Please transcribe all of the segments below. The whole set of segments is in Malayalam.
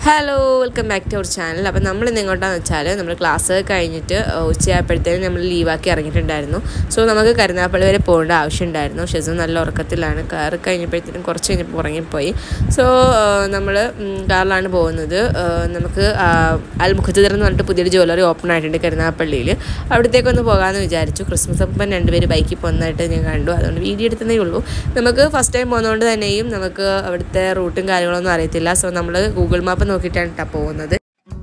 hello welcome back to our channel അപ്പോൾ നമ്മൾ ഇന്ന് എങ്ങോട്ടാന്ന് വെച്ചാൽ നമ്മൾ ക്ലാസ് കഴിഞ്ഞിട്ട് ഏഹ്, ഉച്ചയായപ്പോഴത്തേനും നമ്മൾ ലീവാക്കി ഇറങ്ങിയിട്ടുണ്ടായിരുന്നു സോ നമുക്ക് കരുനാപ്പള്ളി വരെ പോകേണ്ട ആവശ്യമുണ്ടായിരുന്നു ഷെസു നല്ല ഉറക്കത്തിലാണ് കാർ കഴിഞ്ഞപ്പോഴത്തേനും കുറച്ച് കഴിഞ്ഞപ്പോൾ ഉറങ്ങിപ്പോയി സോ നമ്മൾ കാറിലാണ് പോകുന്നത് ഏഹ്, നമുക്ക് അൽ മുഖത്തുദർ എന്ന് പറഞ്ഞിട്ട് പുതിയൊരു ജ്വല്ലറി ഓപ്പൺ ആയിട്ടുണ്ട് കരുനാപ്പള്ളിയിൽ അവിടത്തേക്കൊന്ന് പോകാമെന്ന് വിചാരിച്ചു ക്രിസ്മസ് അപ്പം രണ്ടുപേര് ബൈക്കിൽ പോകുന്നതായിട്ട് ഞാൻ കണ്ടു അതുകൊണ്ട് വീഡിയോ എടുത്തതേ ഉള്ളൂ നമുക്ക് ഫസ്റ്റ് ടൈം പോകുന്നതുകൊണ്ട് തന്നെയും നമുക്ക് അവിടുത്തെ റൂട്ടും കാര്യങ്ങളൊന്നും അറിയത്തില്ല സോ നമ്മൾ ഗൂഗിൾ മാപ്പ് നോക്കിയിട്ടാണ് കേട്ടോ പോകുന്നത്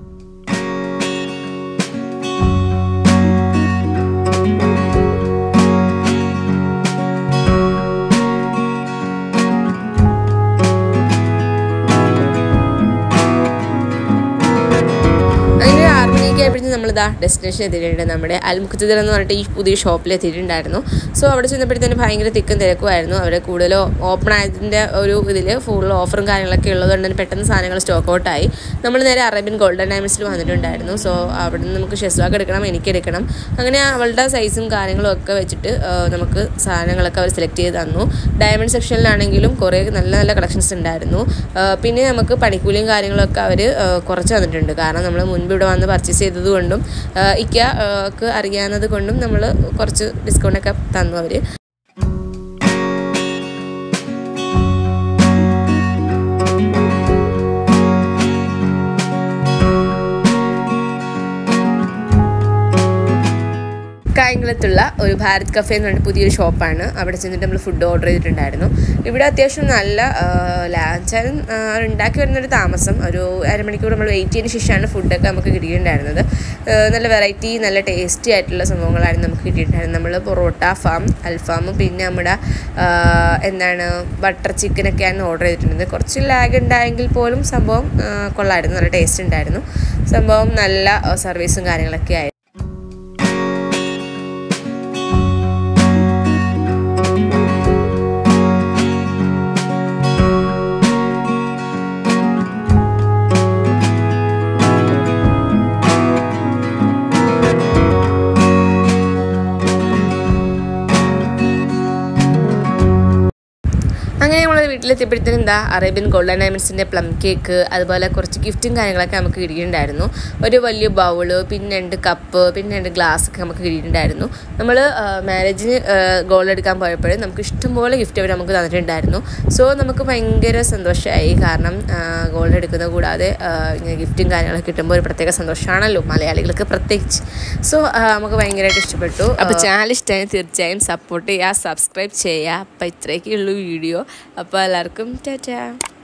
അങ്ങനെ ആറ് മണിയൊക്കെ ആയപ്പോഴത്തേക്കും നമ്മളിതാ ഡെസ്റ്റിനേഷൻ എത്തിയിട്ടുണ്ട് നമ്മുടെ അൽമുഖത്തുദർ എന്ന് പറഞ്ഞിട്ട് ഈ പുതിയ ഷോപ്പിൽ എത്തിയിട്ടുണ്ടായിരുന്നു സോ അവിടെ ചെന്നപ്പോഴത്തേനും ഭയങ്കര തിക്കും തിരക്കുമായിരുന്നു അവിടെ കൂടുതൽ ഓപ്പൺ ആയതിൻ്റെ ഒരു ഇതിൽ ഫുൾ ഓഫറും കാര്യങ്ങളൊക്കെ ഉള്ളതുകൊണ്ട് തന്നെ പെട്ടെന്ന് സാധനങ്ങൾ സ്റ്റോക്ക് ഔട്ടായി നമ്മൾ നേരെ അറേബ്യൻ ഗോൾഡൻ ഡയമണ്ട്സിൽ വന്നിട്ടുണ്ടായിരുന്നു സോ അവിടെ നിന്ന് നമുക്ക് ഷെസ്വാക്ക് എടുക്കണം എനിക്ക് എടുക്കണം അങ്ങനെ അവളുടെ സൈസും കാര്യങ്ങളും ഒക്കെ വെച്ചിട്ട് ആ, നമുക്ക് സാധനങ്ങളൊക്കെ അവർ സെലക്ട് ചെയ്ത് തന്നു ഡയമണ്ട് സെക്ഷനിലാണെങ്കിലും കുറേ നല്ല നല്ല കളക്ഷൻസ് ഉണ്ടായിരുന്നു ആ, പിന്നെ നമുക്ക് പണിക്കൂലിയും കാര്യങ്ങളൊക്കെ അവർ കുറച്ച് തന്നിട്ടുണ്ട് കാരണം നമ്മൾ മുൻപ് ഇവിടെ വന്ന് പർച്ചേസ് ചെയ്തത് കൊണ്ടും ഇക്കക്ക് അറിയാവുന്നത് കൊണ്ടും നമ്മൾ കുറച്ച് ഡിസ്കൗണ്ടൊക്കെ തന്നു അവർ കായംകുളത്തുള്ള ഒരു ഭാരത് കഫേ എന്ന് പറഞ്ഞിട്ട് പുതിയൊരു ഷോപ്പാണ് അവിടെ ചെന്നിട്ട് നമ്മൾ ഫുഡ് ഓർഡർ ചെയ്തിട്ടുണ്ടായിരുന്നു ഇവിടെ അത്യാവശ്യം നല്ല ലാഞ്ചാനും ഉണ്ടാക്കി വരുന്നൊരു താമസം ഒരു അരമണിക്കൂർ നമ്മൾ വെയിറ്റ് ചെയ്തതിന് ശേഷമാണ് ഫുഡൊക്കെ നമുക്ക് കിട്ടിയിട്ടുണ്ടായിരുന്നത് ആ, നല്ല വെറൈറ്റി നല്ല ടേസ്റ്റി ആയിട്ടുള്ള സംഭവങ്ങളായിരുന്നു നമുക്ക് കിട്ടിയിട്ടുണ്ടായിരുന്നത് നമ്മൾ പൊറോട്ട ഫാം അൽഫാമും പിന്നെ നമ്മുടെ ആ, എന്താണ് ബട്ടർ ചിക്കനൊക്കെയാണ് ഓർഡർ ചെയ്തിട്ടുള്ളത് കുറച്ച് ലാഗ് ഉണ്ടായെങ്കിൽ പോലും സംഭവം ആ, കൊള്ളായിരുന്നു നല്ല ടേസ്റ്റ് ഉണ്ടായിരുന്നു സംഭവം നല്ല സർവീസും കാര്യങ്ങളൊക്കെ ആയിരുന്നു അങ്ങനെ നമ്മൾ വീട്ടിലെത്തിയപ്പോഴത്തേനും എന്താ അറേബ്യൻ ഗോൾഡൻ ഡയമണ്ട്സിൻ്റെ പ്ലം കേക്ക് അതുപോലെ കുറച്ച് ഗിഫ്റ്റും കാര്യങ്ങളൊക്കെ നമുക്ക് കിട്ടിയിട്ടുണ്ടായിരുന്നു ഒരു വലിയ ബൗള് പിന്നെ രണ്ട് കപ്പ് പിന്നെ രണ്ട് ഗ്ലാസ് ഒക്കെ നമുക്ക് കിട്ടിയിട്ടുണ്ടായിരുന്നു നമ്മൾ മാരേജിന് ഗോൾഡ് എടുക്കാൻ പോയപ്പോഴും നമുക്ക് ഇഷ്ടംപോലെ ഗിഫ്റ്റ് അവർ നമുക്ക് തന്നിട്ടുണ്ടായിരുന്നു സോ നമുക്ക് ഭയങ്കര സന്തോഷമായി കാരണം ഗോൾഡ് എടുക്കുന്നത് കൂടാതെ ആ, ഇങ്ങനെ ഗിഫ്റ്റും കാര്യങ്ങളൊക്കെ കിട്ടുമ്പോൾ ഒരു പ്രത്യേക സന്തോഷമാണല്ലോ മലയാളികൾക്ക് പ്രത്യേകിച്ച് സോ നമുക്ക് ഭയങ്കരമായിട്ട് ഇഷ്ടപ്പെട്ടു അപ്പോൾ ചാനൽ ഇഷ്ടമായി തീർച്ചയായും സപ്പോർട്ട് ചെയ്യുക സബ്സ്ക്രൈബ് ചെയ്യുക അപ്പോൾ ഇത്രയൊക്കെ ഉള്ളൂ വീഡിയോ അപ്പോൾ എല്ലാവർക്കും ടാറ്റാ